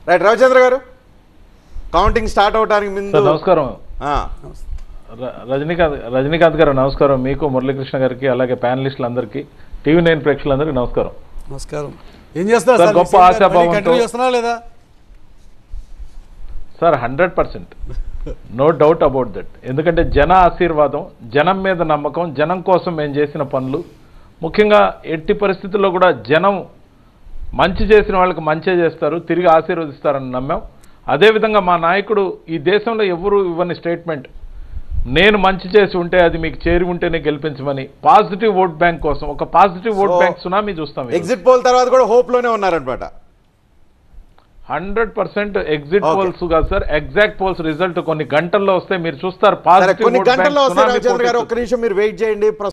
Right Ravichandra గారు counting start అవడానికి ముందు సార్ నమస్కారం ఆ, ర- రజనీకాంత్ రజనీకాంత్ గారు నమస్కారం మీకు మురళీకృష్ణ గారికి అలాగే ప్యానలిస్టులందరికీ టీవీ నైన్ ప్రేక్షకులందరికీ నమస్కారం నమస్కారం ఏం చేస్తున్నారు సార్, సార్ గొప్ప మీ సీఎం గారు ఆశాభావంతో- మళ్ళీ కంటిన్యూ చేస్తున్నారా లేదా sir hundred percent no doubt about that ఎందుకంటే జన ఆశీర్వాదం జనం మీద నమ్మకం జనం కోసం మేము చేసిన పనులు ముఖ్యంగా ఎట్టి పరిస్థితుల్లో కూడా జనం మంచి చేసిన వాళ్ళకి మంచే చేస్తారు తిరిగి ఆశీర్వదిస్తారని నమ్మాం అదేవిధంగా మా నాయకుడు ఈ దేశంలో ఎవరు ఇవ్వని స్టేట్మెంట్ నేను మంచి చేసి ఉంటే అది మీకు చేరి ఉంటేనే గెలిపించమని పాజిటివ్ ఓట్ బ్యాంక్ కోసం ఒక positive vote So, bank tsunami చూస్తాం ఎగ్జిట్ పోల్ తర్వాత కూడా హోప్ లోనే ఉన్నారనమాట hundred percent exit Okay. Polls కాదు సార్ ఎగ్జాక్ట్ పోల్స్ రిజల్ట్ కొన్ని గంటల్లో వస్తే మీరు చూస్తారు సరే పాజిటివ్ కొన్ని vote bank గంటల్లో వస్తే tsunami రవిచంద్ర గారు పోటీ ఒక్క నిమిషం మీరు వెయిట్ చేయండి